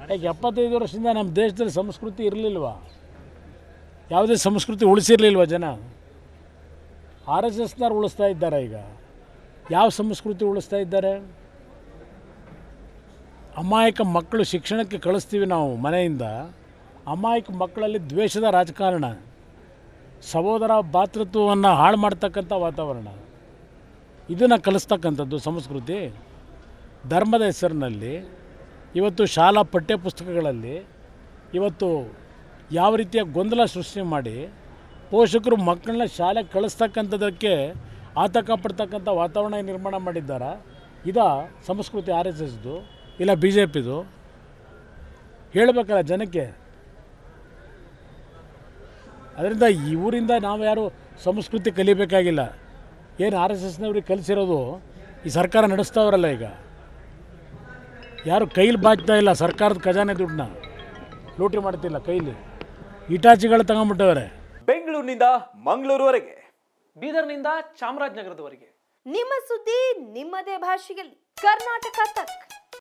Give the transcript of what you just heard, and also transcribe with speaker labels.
Speaker 1: ಯಾಕೆ ಎಪ್ಪತ್ತೈದು ವರ್ಷದಿಂದ ನಮ್ಮ ದೇಶದಲ್ಲಿ ಸಂಸ್ಕೃತಿ ಇರಲಿಲ್ವಾ ಯಾವುದೇ ಸಂಸ್ಕೃತಿ ಉಳಿಸಿರ್ಲಿಲ್ವ ಜನ ಆರ್ ಎಸ್ ಎಸ್ನವ್ರು ಉಳಿಸ್ತಾ ಇದ್ದಾರೆ ಈಗ ಯಾವ ಸಂಸ್ಕೃತಿ ಉಳಿಸ್ತಾ ಇದ್ದಾರೆ ಅಮಾಯಕ ಮಕ್ಕಳು ಶಿಕ್ಷಣಕ್ಕೆ ಕಳಿಸ್ತೀವಿ ನಾವು ಮನೆಯಿಂದ ಅಮಾಯಕ ಮಕ್ಕಳಲ್ಲಿ ದ್ವೇಷದ ರಾಜಕಾರಣ ಸಹೋದರ ಭಾತೃತ್ವವನ್ನು ಹಾಳು ಮಾಡ್ತಕ್ಕಂಥ ವಾತಾವರಣ ಇದನ್ನು ಕಲಿಸ್ತಕ್ಕಂಥದ್ದು ಸಂಸ್ಕೃತಿ ಧರ್ಮದ ಹೆಸರಿನಲ್ಲಿ ಇವತ್ತು ಶಾಲಾ ಪಠ್ಯಪುಸ್ತಕಗಳಲ್ಲಿ ಇವತ್ತು ಯಾವ ರೀತಿಯ ಗೊಂದಲ ಸೃಷ್ಟಿ ಮಾಡಿ ಪೋಷಕರು ಮಕ್ಕಳನ್ನ ಶಾಲೆಗೆ ಕಳಿಸ್ತಕ್ಕಂಥದ್ದಕ್ಕೆ ಆತಂಕ ಪಡ್ತಕ್ಕಂಥ ವಾತಾವರಣ ನಿರ್ಮಾಣ ಮಾಡಿದ್ದಾರ ಇದ ಸಂಸ್ಕೃತಿ ಆರ್ ಎಸ್ ಎಸ್ದು ಇಲ್ಲ ಬಿ ಜೆ ಪಿದು ಹೇಳಬೇಕಲ್ಲ ಜನಕ್ಕೆ ಅದರಿಂದ ಇವರಿಂದ ನಾವು ಯಾರು ಸಂಸ್ಕೃತಿ ಕಲಿಬೇಕಾಗಿಲ್ಲ ಏನು ಆರ್ ಎಸ್ ಎಸ್ನವ್ರಿಗೆ ಕಲಿಸಿರೋದು ಈ ಸರ್ಕಾರ ನಡೆಸ್ತಾವ್ರಲ್ಲ ಈಗ ಯಾರು ಕೈಲಿ ಬಾಚ್ತಾ ಇಲ್ಲ ಸರ್ಕಾರದ ಖಜಾನೆ ದುಡ್ಡನ್ನ ಲೂಟಿ ಮಾಡ್ತಿಲ್ಲ ಕೈಲಿ ಇಟಾಚಿಗಳು ತಗೊಂಬಿಟ್ಟವ್ರೆ
Speaker 2: ಬೆಂಗಳೂರಿನಿಂದ ಮಂಗಳೂರುವರೆಗೆ
Speaker 3: ಬೀದರ್ನಿಂದ ಚಾಮರಾಜನಗರದವರೆಗೆ
Speaker 4: ನಿಮ್ಮ ಸುದ್ದಿ ನಿಮ್ಮದೇ ಭಾಷೆಯಲ್ಲಿ ಕರ್ನಾಟಕ ತಕ್